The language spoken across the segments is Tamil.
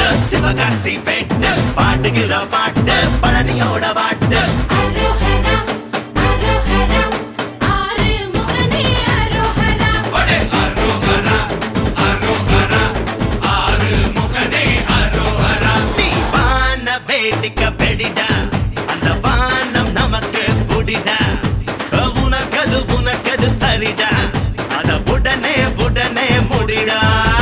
சிவகாசி வெட்டு பாட்டுகிற பாட்டு பழனியோட பாட்டு அரோஹரா அரோஹரா ஆறு முகனே அரோஹரா ஒடே அரோகரா அரோகரா ஆறு முகனே அரோகரா நீ வான வேடிக்க பெடிடா அந்த வானம் நமக்கு புடிடா உனக்கது உனக்கது சரிடா அத உடனே உடனே முடிடா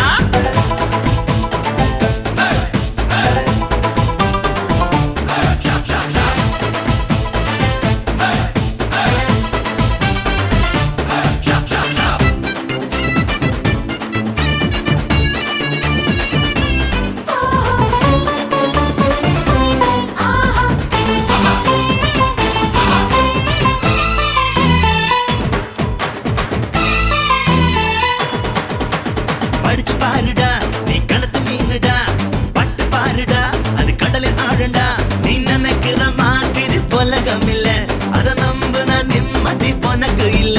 படிச்சு பாருடா நீ கணத்து மீனுடா பட்டு பாருடா அது கடலில் ஆழண்டா நீ நினைக்கிற மாதிரி உலகம் இல்ல அத நம்புன நிம்மதி உனக்கு இல்ல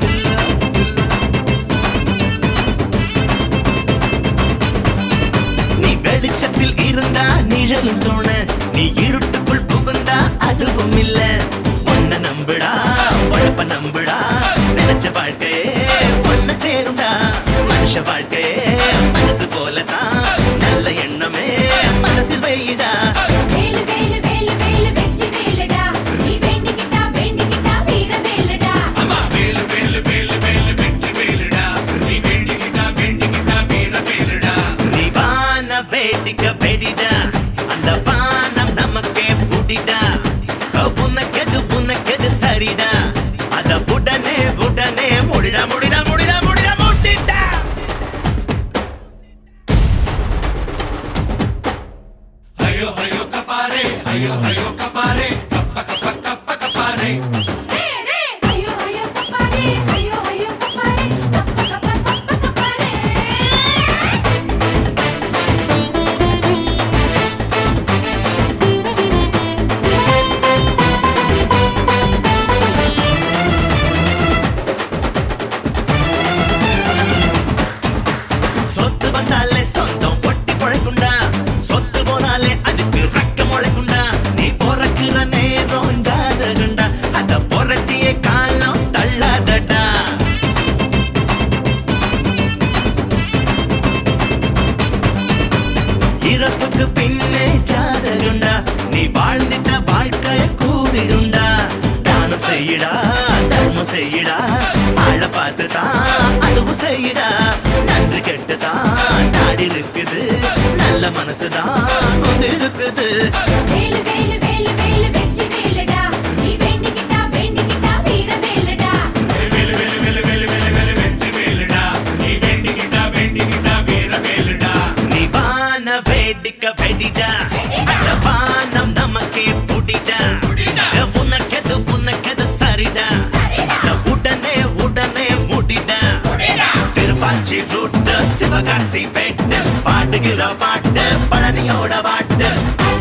நீ வெளிச்சத்தில் இருந்தா நிழலும் தோண நீ இருட்டுக்குள் புகுந்தா அதுவும் இல்ல உன்னை நம்புடா உழப்ப நம்புடா நினைச்ச வாழ்க்கையே ஒன்னு சேரும்டா மனுஷ வாழ்க்கையே மனசு போலதான் நல்ல எண்ணமே மனசில் வைடா வேலு வேலு வேலு வேலு வெற்றி வேலுடா நீ வேண்டிக்கிட்டா வேண்டிக்கிட்டா வீர வேலுடா அம்மா வேலு வேலு வேலு வேலு வெற்றி வேலுடா நீ வேண்டிக்கிட்டா வேண்டிக்கிட்டா வீர வேலுடா நீ வான வேடிக்க வெடிடா அந்த வானம் நமக்கே புடிடா உனக்கெது உனக்கெது சரிடா அத உடனே உடனே முடிடா முடிடா முடிடா முடிடா முடிடா ஐயோ ஐயோ கப்பாரே ஐயோ ஐயோ கப்பாரே கப்ப கப்ப கப்ப கப்பாரே ரே ரே ஐயோ ஐயோ கப்பாரே ஐயோ ஐயோ கப்பாரே கப்ப கப்ப கப்ப கப்பாரே சொத்து வந்தாலே சொந்தம் ஒட்டி பொழைக்குண்டா சொத்து போனாலே அதுக்கு ரக்க முளைக்குண்டா நீ பொறக்கிற நேரம் ஜாதகண்டா அத பொறட்டிய காலம் தள்ளாதடா இறப்புக்கு பின்னே ஜாதகண்டா நீ வாழ்ந்திட்ட வாழ்க்கைய கூறிடுண்டா தானம் செய்யடா தர்மம் செய்யடா ஆள பார்த்துதான் அதுவும் செய்யடா நன்றி கெட்டுதான் நாடி இருக்குது நல்ல மனசுதான் ஒன்று இருக்குது வேலு வேலு வேலு வேலு வெற்றி வேலுடா நீ வேண்டிக்கிட்டா வேண்டிக்கிட்டா வீர வேலுடா நீ வான வேடிக்க வெடிடா அந்த வானம் நமக்கே புடிடா உனக்கெது உனக்கெது சரிடா அத உடனே உடனே முடிடா திருப்பாச்சி ரூட்டு சிவகாசி வெட்டு பாட்டுகிற பாட்டு பழனியோட பாட்டு